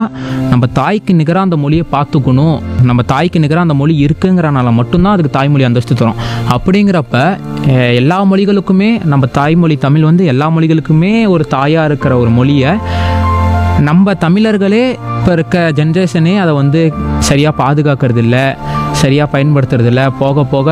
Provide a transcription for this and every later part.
நம்ம தாய்க்கு நிகராக அந்த மொழியை பார்த்துக்கணும் நம்ம தாய்க்கு நிகராக அந்த மொழி இருக்குங்கிறனால மட்டும்தான் அதுக்கு தாய்மொழி அந்தஸ்து தரும் அப்படிங்கிறப்ப அஹ், எல்லா மொழிகளுக்குமே நம்ம தாய்மொழி தமிழ் வந்து எல்லா மொழிகளுக்குமே ஒரு தாயாக இருக்கிற ஒரு மொழியை நம்ம தமிழர்களே இப்போ இருக்க ஜென்ரேஷனே அதை வந்து சரியாக பாதுகாக்கிறது இல்லை சரியாக பயன்படுத்துறது இல்லை போக போக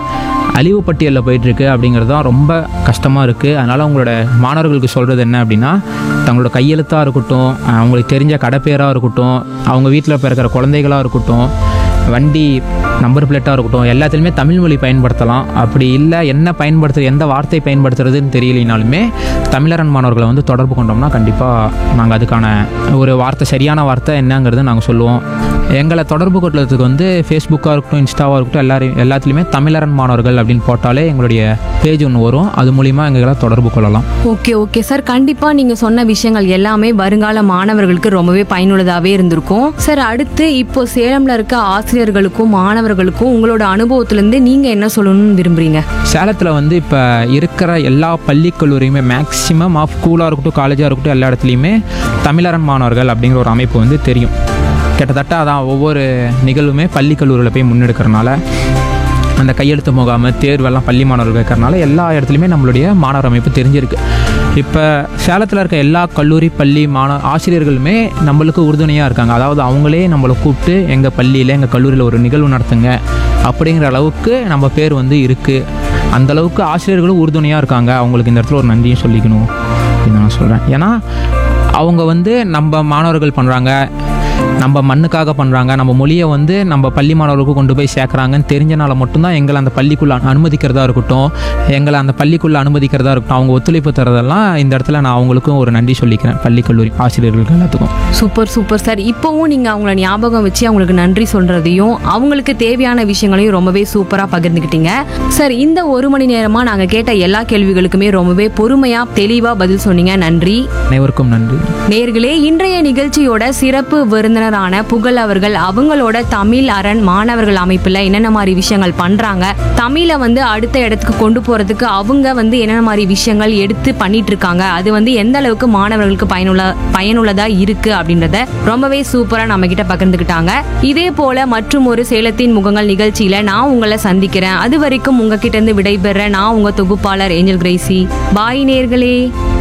அழிவு பட்டியலில் போயிட்டுருக்கு அப்படிங்கிறது தான் ரொம்ப கஷ்டமாக இருக்குது அதனால் அவங்களோட மாணவர்களுக்கு சொல்கிறது என்ன அப்படின்னா தங்களோட கையெழுத்தாக இருக்கட்டும் அவங்களுக்கு தெரிஞ்ச கடைப்பேராக இருக்கட்டும் அவங்க வீட்டில் பிறக்கிற குழந்தைகளாக இருக்கட்டும் வண்டி நம்பர் பிளேட்டாக இருக்கட்டும் எல்லாத்துலேயுமே தமிழ் மொழி பயன்படுத்தலாம் அப்படி இல்லை என்ன பயன்படுத்துறது எந்த வார்த்தை பயன்படுத்துறதுன்னு தெரியலைனாலுமே தமிழரன் மாணவர்களை வந்து தொடர்பு கொண்டோம்னா கண்டிப்பாக நாங்கள் அதுக்கான ஒரு வார்த்தை சரியான வார்த்தை என்னங்கிறத நாங்கள் சொல்லுவோம் எங்களை தொடர்பு கொள்றதுக்கு வந்து ஃபேஸ்புக்காக இருக்கட்டும் இன்ஸ்டாவாக இருக்கட்டும் எல்லாரையும் எல்லாத்துலேயுமே தமிழரன் மாணவர்கள் அப்படின்னு போட்டாலே எங்களுடைய பேஜ் ஒன்று வரும் அது மூலிமா எங்களை தொடர்பு கொள்ளலாம் ஓகே ஓகே சார் கண்டிப்பா நீங்க சொன்ன விஷயங்கள் எல்லாமே வருங்கால மாணவர்களுக்கு ரொம்பவே பயனுள்ளதாவே இருந்திருக்கும் சார் அடுத்து இப்போ சேலம்ல இருக்க ஆசிரியர்களுக்கும் மாணவர்களுக்கும் உங்களோட அனுபவத்துல இருந்து நீங்க என்ன சொல்லணும்னு விரும்புறீங்க சேலத்தில் வந்து இப்போ இருக்கிற எல்லா பள்ளி கல்லூரியுமே மேக்ஸிமம் ஆஃப் ஸ்கூலாக இருக்கட்டும் காலேஜாக இருக்கட்டும் எல்லா இடத்துலையுமே தமிழரன் மாணவர்கள் அப்படிங்கிற ஒரு அமைப்பு வந்து தெரியும் கிட்டத்தட்ட அதான் ஒவ்வொரு நிகழ்வுமே பள்ளி கல்லூரியில் போய் முன்னெடுக்கிறனால அந்த கையெழுத்து முகாம தேர்வெல்லாம் பள்ளி மாணவர்கள் இருக்கிறனால எல்லா இடத்துலையுமே நம்மளுடைய மாணவர் அமைப்பு தெரிஞ்சிருக்கு இப்போ சேலத்தில் இருக்க எல்லா கல்லூரி பள்ளி மாணவ ஆசிரியர்களுமே நம்மளுக்கு உறுதுணையாக இருக்காங்க அதாவது அவங்களே நம்மளை கூப்பிட்டு எங்கள் பள்ளியில் எங்கள் கல்லூரியில் ஒரு நிகழ்வு நடத்துங்க அப்படிங்கிற அளவுக்கு நம்ம பேர் வந்து இருக்குது அந்த அளவுக்கு ஆசிரியர்களும் உறுதுணையாக இருக்காங்க அவங்களுக்கு இந்த இடத்துல ஒரு நன்றியும் சொல்லிக்கணும் அப்படின்னு நான் சொல்கிறேன் ஏன்னா அவங்க வந்து நம்ம மாணவர்கள் பண்ணுறாங்க நம்ம மண்ணுக்காக பண்ணுறாங்க நம்ம மொழியை வந்து நம்ம பள்ளி மாணவர்களுக்கு கொண்டு போய் சேர்க்குறாங்கன்னு தெரிஞ்சனால மட்டும்தான் எங்களை அந்த பள்ளிக்குள்ளே அனுமதிக்கிறதா இருக்கட்டும் எங்களை அந்த பள்ளிக்குள்ளே அனுமதிக்கிறதா இருக்கட்டும் அவங்க ஒத்துழைப்பு தரதெல்லாம் இந்த இடத்துல நான் அவங்களுக்கும் ஒரு நன்றி சொல்லிக்கிறேன் பள்ளி கல்லூரி ஆசிரியர்களுக்கு எல்லாத்துக்கும் சூப்பர் சூப்பர் சார் இப்போவும் நீங்க அவங்கள ஞாபகம் வச்சு அவங்களுக்கு நன்றி சொல்றதையும் அவங்களுக்கு தேவையான விஷயங்களையும் ரொம்பவே சூப்பரா பகிர்ந்துக்கிட்டீங்க சார் இந்த ஒரு மணி நேரமா நாங்க கேட்ட எல்லா கேள்விகளுக்குமே ரொம்பவே பொறுமையா தெளிவா பதில் சொன்னீங்க நன்றி அனைவருக்கும் நன்றி நேர்களே இன்றைய நிகழ்ச்சியோட சிறப்பு விருந்தினரான புகழ் அவர்கள் அவங்களோட தமிழ் அரண் மாணவர்கள் அமைப்புல என்னென்ன மாதிரி விஷயங்கள் பண்றாங்க தமிழை வந்து அடுத்த இடத்துக்கு கொண்டு போறதுக்கு அவங்க வந்து என்னென்ன மாதிரி விஷயங்கள் எடுத்து பண்ணிட்டு இருக்காங்க அது வந்து எந்த அளவுக்கு மாணவர்களுக்கு பயனுள்ள பயனுள்ளதா இருக்கு அப்படின்றத ரொம்பவே சூப்பரா நம்ம கிட்ட பகிர்ந்துக்கிட்டாங்க இதே போல மற்றும் ஒரு சேலத்தின் முகங்கள் நிகழ்ச்சியில நான் உங்களை சந்திக்கிறேன் அது வரைக்கும் உங்ககிட்ட இருந்து விடைபெற நான் உங்க தொகுப்பாளர் ஏஞ்சல் கிரேசி பாய் நேர்களே